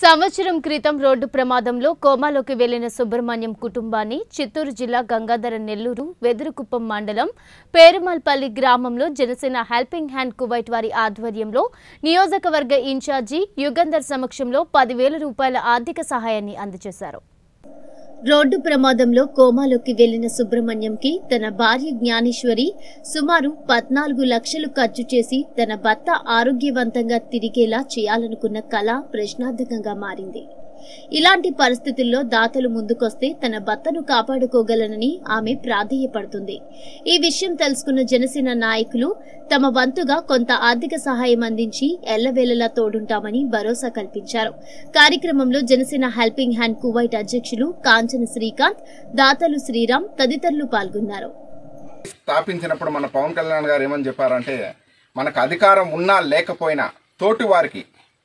సంవత్సరం క్రితం రోడ్డు ప్రమాదంలో కోమాలోకి వెళ్లిన సుబ్రహ్మణ్యం కుటుంబాన్ని చిత్తూరు జిల్లా గంగాధర నెల్లూరు వెదురుకుప్పం మండలం పేరుమల్పల్లి గ్రామంలో జనసేన హెల్పింగ్ హ్యాండ్ కువైట్ వారి ఆధ్వర్యంలో నియోజకవర్గ ఇన్ఛార్జి యుగంధర్ సమక్షంలో పదివేల రూపాయల ఆర్థిక సహాయాన్ని అందజేశారు రోడ్డు ప్రమాదంలో కోమాలోకి వెళ్లిన సుబ్రహ్మణ్యంకి తన భార్య జ్ఞానేశ్వరి సుమారు పద్నాలుగు లక్షలు ఖర్చు చేసి తన భర్త ఆరోగ్యవంతంగా తిరిగేలా చేయాలనుకున్న కళ ప్రశ్నార్థకంగా మారింది ఇలాంటి పరిస్థితుల్లో దాతలు ముందుకొస్తే తన భర్తను కాపాడుకోగలనని ఆమె ప్రాధేయపడుతుంది ఈ విషయం తెలుసుకున్న జనసేన నాయకులు తమ వంతుగా కొంత ఆర్థిక సహాయం అందించి ఎల్లవేళలా తోడుంటామని భరోసా కల్పించారు కార్యక్రమంలో జనసేన హెల్పింగ్ హ్యాండ్ కువైట్ అధ్యక్షులు కాంచన శ్రీకాంత్ దాతలు శ్రీరామ్ తదితరులు పాల్గొన్నారు స్థాపించినప్పుడు మన పవన్ కళ్యాణ్ గారు ఏమని చెప్పారంటే మనకు అధికారం ఉన్నా లేకపోయినా తోటి వారికి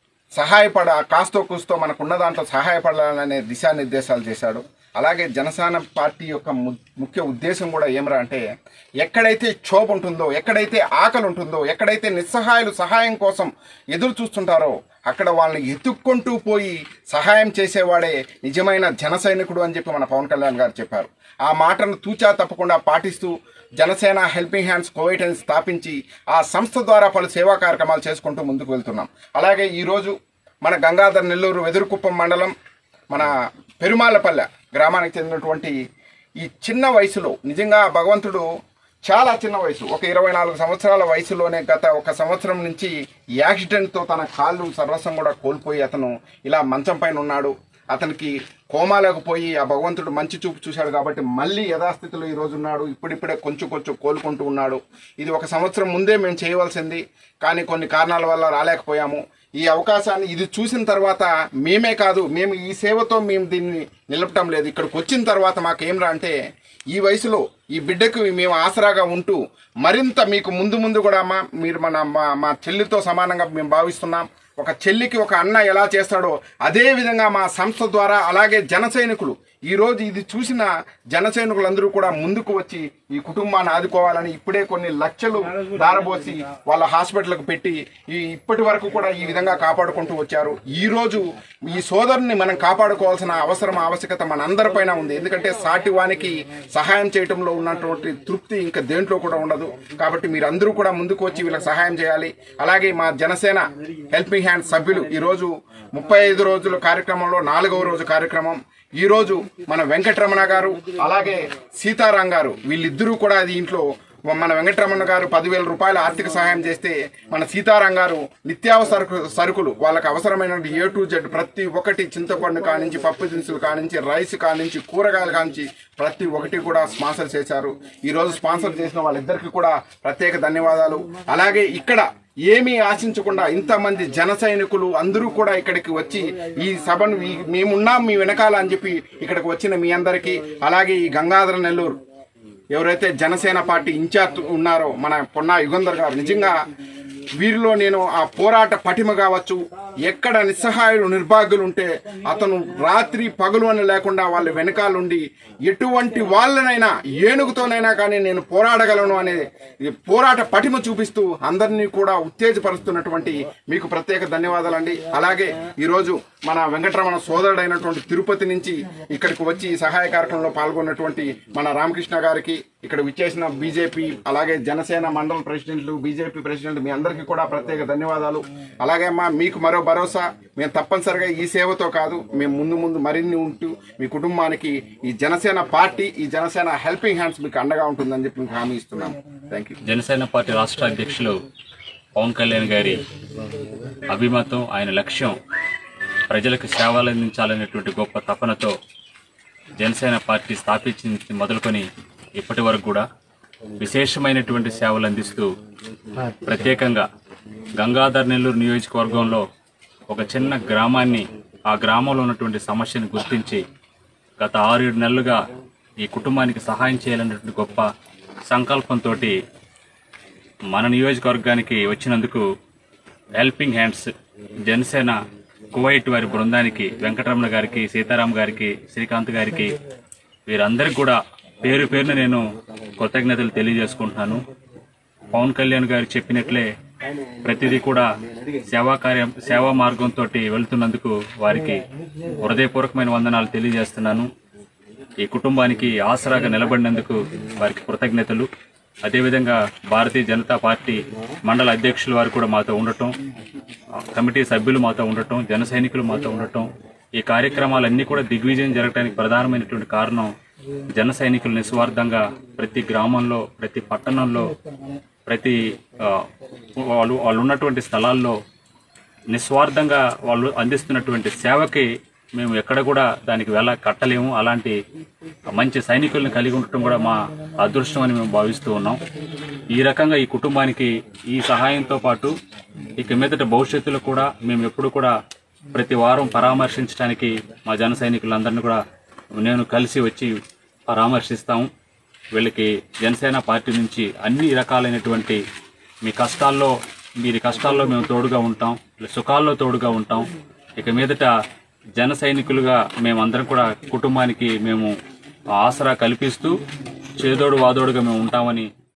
సహాయపడ కాస్తో కూస్తో మనకున్న దాంట్లో సహాయపడాలనే దిశానిర్దేశాలు చేశాడు అలాగే జనసేన పార్టీ యొక్క ము- ముఖ్య ఉద్దేశం కూడా ఏమరా అంటే ఎక్కడైతే క్షోభ ఉంటుందో ఎక్కడైతే ఆకలి ఉంటుందో ఎక్కడైతే నిస్సహాయులు సహాయం కోసం ఎదురు చూస్తుంటారో అక్కడ వాళ్ళని ఎత్తుక్కుంటూ పోయి సహాయం చేసేవాడే నిజమైన జన సైనికుడు అని చెప్పి మన పవన్ కళ్యాణ్ గారు చెప్పారు ఆ మాటను తూచా తప్పకుండా పాటిస్తూ జనసేన హెల్పింగ్ హ్యాండ్స్ కోవిడ్ అని స్థాపించి ఆ సంస్థ ద్వారా పలు సేవా కార్యక్రమాలు చేసుకుంటూ ముందుకు వెళ్తున్నాం అలాగే ఈరోజు మన గంగాధర్ నెల్లూరు వెదురుకుప్పం మండలం మన పెరుమాలపల్లె గ్రామానికి చెందినటువంటి ఈ చిన్న వయసులో నిజంగా భగవంతుడు చాలా చిన్న వయసు ఒక ఇరవై నాలుగు సంవత్సరాల వయసులోనే గత ఒక సంవత్సరం నుంచి యాక్సిడెంట్తో తన కాళ్ళు సర్వస్వం కూడా కోల్పోయి అతను ఇలా మంచం పైన ఉన్నాడు అతనికి కోమాలోకి పోయి ఆ భగవంతుడు మంచి చూపు చూశాడు కాబట్టి మళ్ళీ యథాస్థితిలో ఈ రోజు ఉన్నాడు ఇప్పుడిప్పుడే కొంచెం కొంచెం కోలుకుంటూ ఉన్నాడు ఇది ఒక సంవత్సరం ముందే మేము చేయవలసింది కానీ కొన్ని కారణాల వల్ల రాలేకపోయాము ఈ అవకాశాన్ని ఇది చూసిన తర్వాత మేమే కాదు మేము ఈ సేవతో మేము దీన్ని నిలపటం లేదు ఇక్కడికి వచ్చిన తర్వాత మాకేంరా అంటే ఈ వయసులో ఈ బిడ్డకు మేము ఆసరాగా ఉంటూ మరింత మీకు ముందు ముందు కూడా అమ్మా మీరు మన మా మా చెల్లితో సమానంగా మేము భావిస్తున్నాం ఒక చెల్లికి ఒక అన్న ఎలా చేస్తాడో అదే విధంగా మా సంస్థ ద్వారా అలాగే జన సైనికులు ఈ రోజు ఇది చూసిన జన సైనికులందరూ కూడా ముందుకు వచ్చి ఈ కుటుంబాన్ని ఆదుకోవాలని ఇప్పుడే కొన్ని లక్షలు దారబోసి వాళ్ళ హాస్పిటల్కి పెట్టి ఈ ఇప్పటి వరకు కూడా ఈ విధంగా కాపాడుకుంటూ వచ్చారు ఈ రోజు ఈ సోదరుని మనం కాపాడుకోవాల్సిన అవసరం ఆవశ్యకత మనందరిపైన ఉంది ఎందుకంటే సాటి వానికి సహాయం చేయటంలో ఉన్నటువంటి తృప్తి ఇంకా దేంట్లో కూడా ఉండదు కాబట్టి మీరందరూ కూడా ముందుకు వచ్చి వీళ్ళకి సహాయం చేయాలి అలాగే మా జనసేన హెల్పింగ్ హ్యాండ్ సభ్యులు ఈ రోజు ముప్పై ఐదు రోజుల కార్యక్రమంలో నాలుగవ రోజు కార్యక్రమం ఈ రోజు మన వెంకటరమణ గారు అలాగే సీతారాం గారు వీళ్ళిద్దరూ కూడా దీంట్లో మన వెంకటరమణ గారు పదివేల రూపాయల ఆర్థిక సహాయం చేస్తే మన సీతారాం గారు నిత్యావసర సరుకులు వాళ్ళకి అవసరమైన ఏ టు జెడ్ ప్రతి ఒక్కటి చింతపండు కానించి పప్పు దినుసులు కానించి రైస్ కానించి కూరగాయలు కానించి ప్రతి ఒక్కటి కూడా స్పాన్సర్ చేశారు ఈ రోజు స్పాన్సర్ చేసిన వాళ్ళిద్దరికి కూడా ప్రత్యేక ధన్యవాదాలు అలాగే ఇక్కడ ఏమీ ఆశించకుండా ఇంతమంది జన సైనికులు అందరూ కూడా ఇక్కడికి వచ్చి ఈ సభను ఈ- మేమున్నాం మీ వెనకాల అని చెప్పి ఇక్కడికి వచ్చిన మీ అందరికీ అలాగే ఈ గంగాధర నెల్లూరు ఎవరైతే జనసేన పార్టీ ఇన్ఛార్జ్ ఉన్నారో మన పొన్నా యుగంధర్ గారు నిజంగా వీరిలో నేను ఆ పోరాట పటిమ కావచ్చు ఎక్కడ నిస్సహాయులు నిర్భాగ్యులు ఉంటే అతను రాత్రి పగలు అని లేకుండా వాళ్ళ వెనకాలండి ఎటువంటి వాళ్ళనైనా ఏనుగుతోనైనా కానీ నేను పోరాడగలను అనే ఈ పోరాట పటిమ చూపిస్తూ అందరినీ కూడా ఉత్తేజపరుస్తున్నటువంటి మీకు ప్రత్యేక ధన్యవాదాలండి అలాగే ఈరోజు మన వెంకటరమణ సోదరుడైనటువంటి తిరుపతి నుంచి ఇక్కడికి వచ్చి ఈ సహాయ కార్యక్రమంలో పాల్గొన్నటువంటి మన రామకృష్ణ గారికి ఇక్కడ విచ్చేసిన బీజేపీ అలాగే జనసేన మండల ప్రెసిడెంట్లు బీజేపీ ప్రెసిడెంట్ మీ అందరికీ కూడా ప్రత్యేక ధన్యవాదాలు అలాగే అమ్మా మీకు మరో భరోసా మేము తప్పనిసరిగా ఈ సేవతో కాదు మేము ముందు ముందు మరిన్ని ఉంటూ మీ కుటుంబానికి ఈ జనసేన పార్టీ ఈ జనసేన హెల్పింగ్ హ్యాండ్స్ మీకు అండగా ఉంటుందని చెప్పి మీకు హామీ ఇస్తున్నాం థ్యాంక్ యూ జనసేన పార్టీ రాష్ట్ర అధ్యక్షులు పవన్ కళ్యాణ్ గారి అభిమతం ఆయన లక్ష్యం ప్రజలకు సేవలు అందించాలనేటువంటి గొప్ప తపనతో జనసేన పార్టీ స్థాపించింది మొదలుకొని ఇప్పటి వరకు కూడా విశేషమైనటువంటి సేవలు అందిస్తూ ప్రత్యేకంగా గంగాధర్ నెల్లూరు నియోజకవర్గంలో ఒక చిన్న గ్రామాన్ని ఆ గ్రామంలో ఉన్నటువంటి సమస్యను గుర్తించి గత ఆరు ఏడు నెలలుగా ఈ కుటుంబానికి సహాయం చేయాలనేటువంటి గొప్ప సంకల్పంతో మన నియోజకవర్గానికి వచ్చినందుకు హెల్పింగ్ హ్యాండ్స్ జనసేన కువైట్ వారి బృందానికి వెంకటరమణ గారికి సీతారాం గారికి శ్రీకాంత్ గారికి వీరందరికీ కూడా పేరు పేరున నేను కృతజ్ఞతలు తెలియజేసుకుంటున్నాను పవన్ కళ్యాణ్ గారు చెప్పినట్లే ప్రతిదీ కూడా సేవా కార్యం సేవా మార్గంతో వెళ్తున్నందుకు వారికి హృదయపూర్వకమైన వందనాలు తెలియజేస్తున్నాను ఈ కుటుంబానికి ఆసరాగా నిలబడినందుకు వారికి కృతజ్ఞతలు అదేవిధంగా భారతీయ జనతా పార్టీ మండల అధ్యక్షుల వారు కూడా మాతో ఉండటం ఆ, కమిటీ సభ్యులు మాతో ఉండటం జన సైనికులు మాతో ఉండటం ఈ కార్యక్రమాలన్నీ కూడా దిగ్విజయం జరగడానికి ప్రధానమైనటువంటి కారణం జన సైనికులు నిస్వార్థంగా ప్రతి గ్రామంలో ప్రతి పట్టణంలో ప్రతి ఆ, వాళ్ళు వాళ్ళు ఉన్నటువంటి స్థలాల్లో నిస్వార్థంగా వాళ్ళు అందిస్తున్నటువంటి సేవకి మేము ఎక్కడ కూడా దానికి వెళ్ళ కట్టలేము అలాంటి మంచి సైనికుల్ని కలిగి ఉండటం కూడా మా అదృష్టం అని మేము భావిస్తూ ఉన్నాం ఈ రకంగా ఈ కుటుంబానికి ఈ సహాయంతో పాటు ఇక మీదట భవిష్యత్తులో కూడా మేము ఎప్పుడు కూడా ప్రతి వారం పరామర్శించడానికి మా జన సైనికులందరినీ కూడా నేను కలిసి వచ్చి పరామర్శిస్తాము వీళ్ళకి జనసేన పార్టీ నుంచి అన్ని రకాలైనటువంటి మీ కష్టాల్లో మీరు కష్టాల్లో మేము తోడుగా ఉంటాం సుఖాల్లో తోడుగా ఉంటాం ఇక మీదట జన సైనికులుగా మేమందరం కూడా కుటుంబానికి మేము ఆసరా కల్పిస్తూ చేదోడు వాదోడుగా మేము ఉంటామని